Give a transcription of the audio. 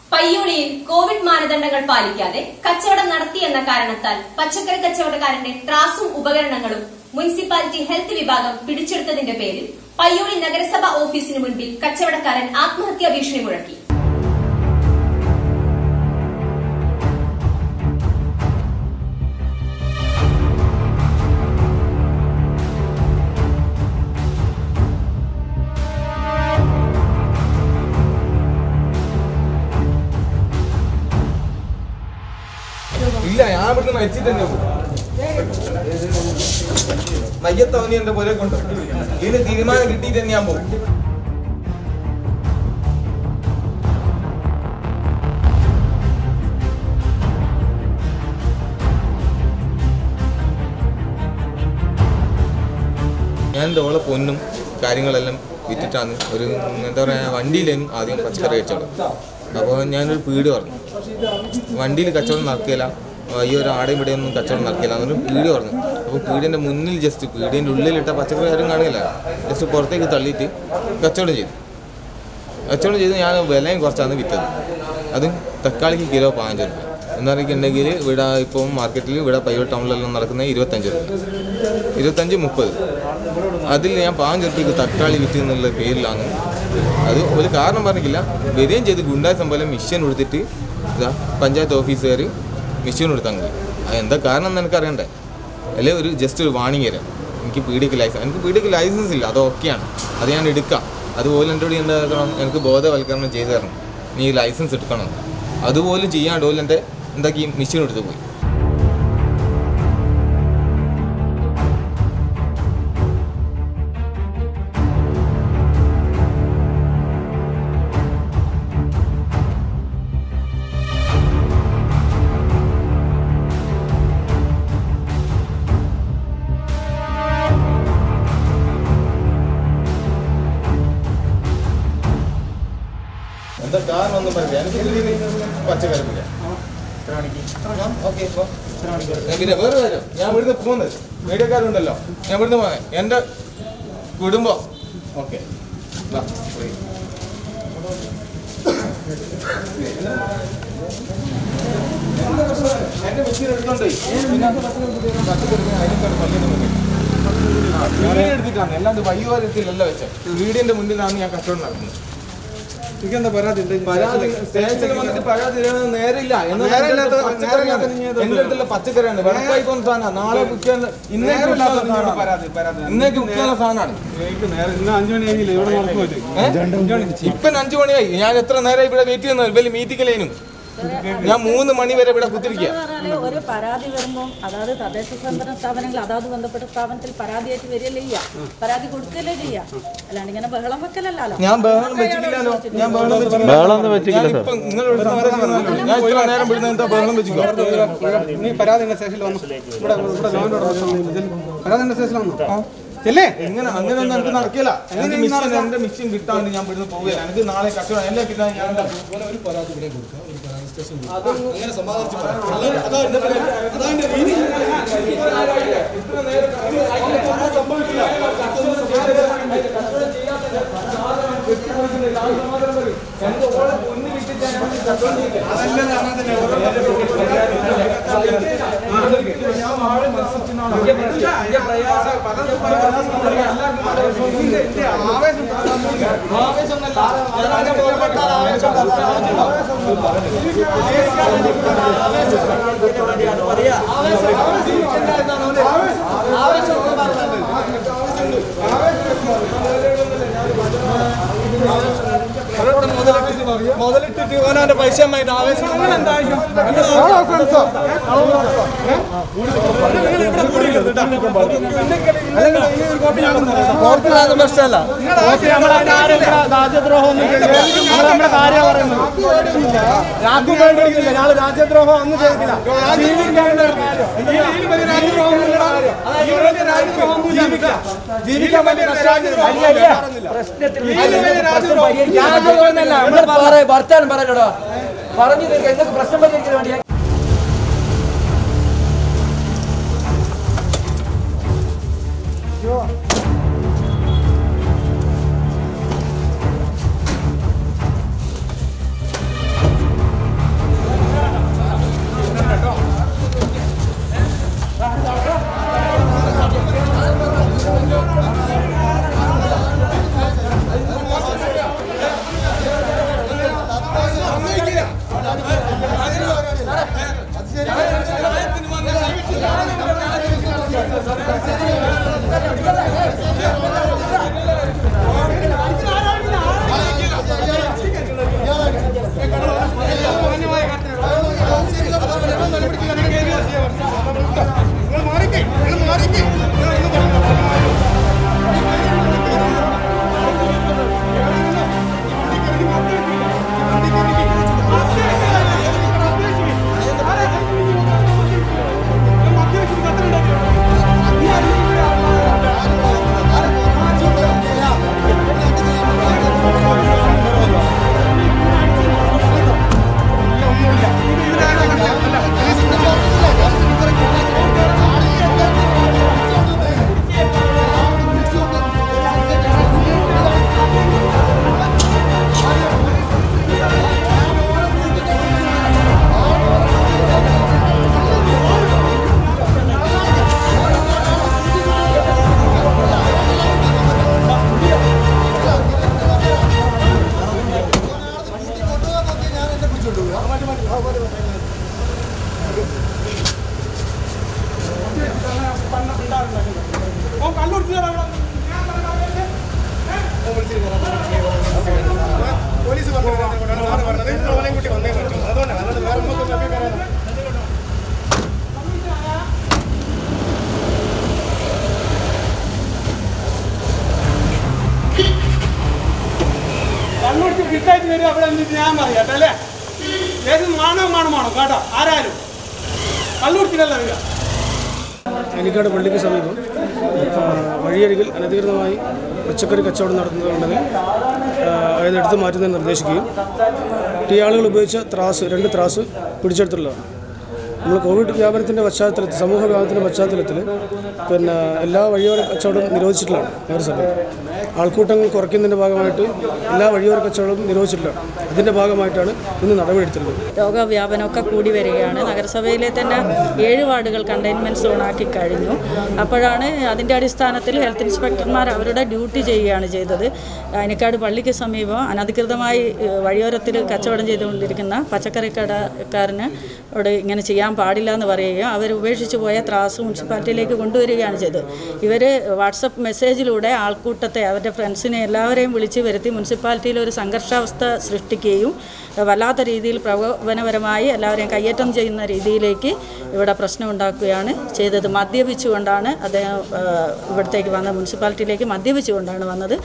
പയ്യോളിയിൽ Covid മാനദണ്ഡങ്ങൾ പാലിക്കാതെ കച്ചവടം നടത്തിയെന്ന കാരണത്താൽ പച്ചക്കറി കച്ചവടക്കാരന്റെ ട്രാസും ഉപകരണങ്ങളും മുനിസിപ്പാലിറ്റി ഹെൽത്ത് വിഭാഗം പിടിച്ചെടുത്തതിന്റെ പേരിൽ പയ്യോളി നഗരസഭ ഓഫീസിന് മുൻപിൽ കച്ചവടക്കാരൻ ആത്മഹത്യാ ഭീഷണി മുഴക്കി ഇല്ല ഞാൻ ഇവിടുന്ന് മരിച്ചിട്ട് തന്നെ പോകും മയ്യത്തവനി എന്റെ പോലെ കൊണ്ട് ഇതിന് തീരുമാനം കിട്ടിയിട്ട് തന്നെ ഞാൻ പോകും ഞാൻ എൻ്റെ ഓളെ പൊന്നും കാര്യങ്ങളെല്ലാം വിറ്റിട്ടാണ് ഒരു എന്താ പറയുക വണ്ടിയിലേനും ആദ്യം പച്ചക്കറി കച്ചവടം അപ്പോൾ ഞാനൊരു പീട് പറഞ്ഞു വണ്ടിയിൽ കച്ചവടം നടക്കില്ല ഈ ഒരു ആടെയും ഇവിടെ ഒന്നും കച്ചവടം നടക്കില്ല എന്നൊരു പീടി പറഞ്ഞു അപ്പോൾ പീടിൻ്റെ മുന്നിൽ ജസ്റ്റ് പീടിൻ്റെ ഉള്ളിലിട്ട പച്ചക്കറി ആരും കാണില്ല ജസ്റ്റ് പുറത്തേക്ക് തള്ളിയിട്ട് കച്ചവടം ചെയ്തു കച്ചവടം ചെയ്ത് ഞാൻ വിലയും കുറച്ചാണ് വിറ്റത് അതും തക്കാളിക്ക് കിലോ പതിനഞ്ച് രൂപ എന്താ പറയുകയുണ്ടെങ്കിൽ ഇവിടെ ഇപ്പം മാർക്കറ്റിൽ ഇവിടെ പയ്യോൾ ടൗണിലെല്ലാം നടക്കുന്നത് ഇരുപത്തഞ്ച് രൂപ ഇരുപത്തഞ്ച് മുപ്പത് അതിൽ ഞാൻ പതിനഞ്ച് രൂപയ്ക്ക് തക്കാളി വിറ്റ് എന്നുള്ള പേരിലാണ് അത് ഒരു കാരണം പറഞ്ഞില്ല വരികയും ചെയ്ത് ഗുണ്ടായ സംഭവം മിഷ്യൻ കൊടുത്തിട്ട് ഇതാ പഞ്ചായത്ത് ഓഫീസുകാർ മിഷ്യൻ കൊടുത്താൽ മതി അത് എന്താ കാരണം എന്ന് എനിക്കറിയണ്ടേ അല്ലെ ഒരു ജസ്റ്റ് ഒരു വാണിംഗ് തരാം എനിക്ക് പീഡിക്ക് ലൈസൻസ് എനിക്ക് പീഡിക്ക് ലൈസൻസ് ഇല്ല അത് ഓക്കെയാണ് അത് ഞാൻ എടുക്കാം അതുപോലെ എൻ്റെ കൂടെ എന്താക്കണം എനിക്ക് ബോധവൽക്കരണം ചെയ്തു തരണം നീ ലൈസൻസ് എടുക്കണം അതുപോലും ചെയ്യാണ്ട് പോലും എൻ്റെ എന്താക്കി മിഷ്യൻ എടുത്ത് പോയി എന്താ കാരണം ഒന്നും പറയാം എനിക്ക് ഇതില് പച്ചക്കറി പിടിക്കാം ഓക്കെ പിന്നെ വേറെ കാര്യം ഞാൻ ഇവിടുന്ന് പോകുന്നത് മീഡിയക്കാരുണ്ടല്ലോ ഞാൻ ഇവിടുന്ന് പോകാൻ എൻ്റെ കുടുംബം ഓക്കെ എന്റെ മെഷീൻ എടുത്തോണ്ട് പോയി. പച്ചക്കറി അതിനേക്കാൾ പള്ളിയുടെ മുന്നിൽ. വീഡിയോ എടുത്തിട്ടാണ് അല്ലാണ്ട് വയ്യോരത്തിലല്ല വെച്ചത് വീടിന്റെ മുന്നിലാണ് ഞാൻ കച്ചവടം നടത്തുന്നത് എനിക്കെന്താ പരാതി ഉണ്ട്? പരാതി സ്റ്റേഷനിൽ വന്നിട്ട് പരാതി തരാൻ നേരില്ല എന്ന് നേരമില്ലാത്ത- പറഞ്ഞിട്ട് പച്ചക്കറിയാണ് നേരമില്ലാത്ത നീ ഏതാ എന്റെ അടുത്തുള്ള പച്ചക്കറിയാണ് വെള്ളക്കായി പോകുന്ന സാധനം നാളെ വിൽക്കാൻ ഇന്നേക്ക് നേരമില്ലാത്ത വിൽക്കാനുള്ള നിന്നോട് സാധനമാണ്. പരാതി, പരാതി. ഇന്നേക്ക് വിൽക്കാനുള്ള സാധനമാണ് എനിക്ക് നേരെ ഇന്ന് അഞ്ചു മണി കഴിഞ്ഞില്ല ഇവിടെ നടക്കുമല്ലോ ഏ? ഇപ്പൊ അഞ്ചു മണിയായി ഞാൻ എത്ര നേരം ഇവിടെ വെയിറ്റ് ചെയ്യുന്നത് വലിയ മീറ്റിംഗിലേനും ഞാൻ മൂന്ന് മണി വരെ ഇവിടെ കുത്തിരിക്കുക പറഞ്ഞാല് ഒരു പരാതി വരുമ്പോൾ അതായത് തദ്ദേശ സ്വയംഭരണ സ്ഥാപനങ്ങൾ അതാത് ബന്ധപ്പെട്ട സ്ഥാപനത്തിൽ പരാതിയായിട്ട് വരികയല്ലേ ചെയ്യുക പരാതി കൊടുക്കുകയല്ലേ ചെയ്യുക അല്ലാണ്ട് ഇങ്ങനെ ബഹളം വെക്കലല്ലോ ഞാൻ ബഹളം വെച്ചിട്ടില്ലല്ലോ ഞാൻ ബഹളം വെച്ചിട്ടില്ല ബഹളമൊന്നും വെച്ചിട്ടില്ല ഞാൻ ഇപ്പൊ നിങ്ങൾ വിളിച്ച പറയുന്നതല്ലോ. ഞാൻ ഇത്ര നേരം വിടുന്ന എന്താ ബഹളം വെച്ചിക്കോ നീ പരാതി എന്റെ സ്റ്റേഷനിൽ വന്നു ഇവിടെ ഇവിടെ ലോൺ പരാതി എന്റെ സ്റ്റേഷനിൽ വന്നു ചെല്ലേ എങ്ങനെ അങ്ങനെ ഒന്നും എനിക്ക് നടക്കില്ല എനിക്ക് മിഷൻ എന്റെ മിഷൻ കിട്ടാണ്ട് ഞാൻ ഇവിടുന്ന് പോവുകയില്ല എനിക്ക് നാളെ കച്ചവടം എല്ലാം കിട്ടാൻ ഞാൻ എന്താ മുതലിട്ടിട്ട് ഓനാന്റെ പൈസ ആവേശം രാജ്യദ്രോഹം ഒന്നും ചെയ്തില്ല ജീവിക്കാൻ വേണ്ടി വർത്താനം പറഞ്ഞോടോ പറഞ്ഞു തീർക്കാം എന്തൊക്കെ പ്രശ്നം പരിഹരിക്കാൻ വേണ്ടിയാ പോലീസ് പറഞ്ഞു സാറ് പറഞ്ഞത് ഓനെയും കൂട്ടി വന്നേ പറ്റൂ അതുകൊണ്ടാണ് അല്ലാതെ വേറെ നമുക്കൊന്നും അഭിപ്രായം കണ്ണൂർക്ക് ഫിറ്റായിട്ട് വരും അവിടെ നിന്നിട്ട് ഞാൻ പറയാട്ടെ അല്ലേ ഏത് മാണോ മാണോ മാണോ കേട്ടോ ആരായാലും കണ്ണൂർക്കിനല്ല വരിക അനിക്കാട് പള്ളിക്ക് സമീപം ആ, വഴിയരികിൽ അനധികൃതമായി പച്ചക്കറി കച്ചവടം നടത്തുന്നുണ്ടെങ്കിൽ ആ, അത് എടുത്തു മാറ്റുന്നതിന് നിർദ്ദേശിക്കുകയും ഈ ആളുകൾ ഉപയോഗിച്ച ത്രാസ് രണ്ട് ത്രാസ് പിടിച്ചെടുത്തുള്ളതാണ് നമ്മൾ കോവിഡ് വ്യാപനത്തിൻ്റെ പശ്ചാത്തലത്തിൽ സമൂഹ വ്യാപനത്തിൻ്റെ പശ്ചാത്തലത്തിൽ പിന്നെ എല്ലാ വഴിയോര കച്ചവടവും നിരോധിച്ചിട്ടുള്ളതാണ് നഗരസഭയിൽ ആൾക്കൂട്ടങ്ങൾ കുറയ്ക്കുന്നതിൻ്റെ ഭാഗമായിട്ട് എല്ലാ വഴിയോര കച്ചവടവും നിരോധിച്ചിട്ടുള്ളതാണ് അതിൻ്റെ ഭാഗമായിട്ടാണ് ഇന്ന് നടപടിയെടുത്തിട്ടുള്ളത് രോഗവ്യാപനമൊക്കെ കൂടി വരികയാണ് നഗരസഭയിലെ തന്നെ ഏഴ് വാർഡുകൾ കണ്ടെയ്ൻമെൻറ്റ് സോണാക്കി കഴിഞ്ഞു അപ്പോഴാണ് അതിൻ്റെ അടിസ്ഥാനത്തിൽ ഹെൽത്ത് ഇൻസ്പെക്ടർമാർ അവരുടെ ഡ്യൂട്ടി ചെയ്യുകയാണ് ചെയ്തത് അനിക്കാട് പള്ളിക്ക് സമീപം അനധികൃതമായി ഏഹ്, വഴിയോരത്തിൽ കച്ചവടം ചെയ്തുകൊണ്ടിരിക്കുന്ന പച്ചക്കറി കടക്കാരന് ോട് ഇങ്ങനെ ചെയ്യാൻ പാടില്ല എന്ന് പറയുകയും അവർ ഉപേക്ഷിച്ച് പോയ ത്രാസ് മുനിസിപ്പാലിറ്റിയിലേക്ക് കൊണ്ടുവരികയാണ് ചെയ്തത് ഇവർ വാട്സപ്പ് മെസ്സേജിലൂടെ ആൾക്കൂട്ടത്തെ അവരുടെ ഫ്രണ്ട്സിനെ എല്ലാവരെയും വിളിച്ച് വരുത്തി മുനിസിപ്പാലിറ്റിയിൽ ഒരു സംഘർഷാവസ്ഥ സൃഷ്ടിക്കുകയും വല്ലാത്ത രീതിയിൽ പ്രകോപനപരമായി എല്ലാവരെയും കയ്യേറ്റം ചെയ്യുന്ന രീതിയിലേക്ക് ഇവിടെ പ്രശ്നം ഉണ്ടാക്കുകയാണ് ചെയ്തത് മദ്യപിച്ചുകൊണ്ടാണ് അദ്ദേഹം ആ, ഇവിടത്തേക്ക് വന്നത് മുനിസിപ്പാലിറ്റിയിലേക്ക് മദ്യപിച്ചുകൊണ്ടാണ് വന്നത്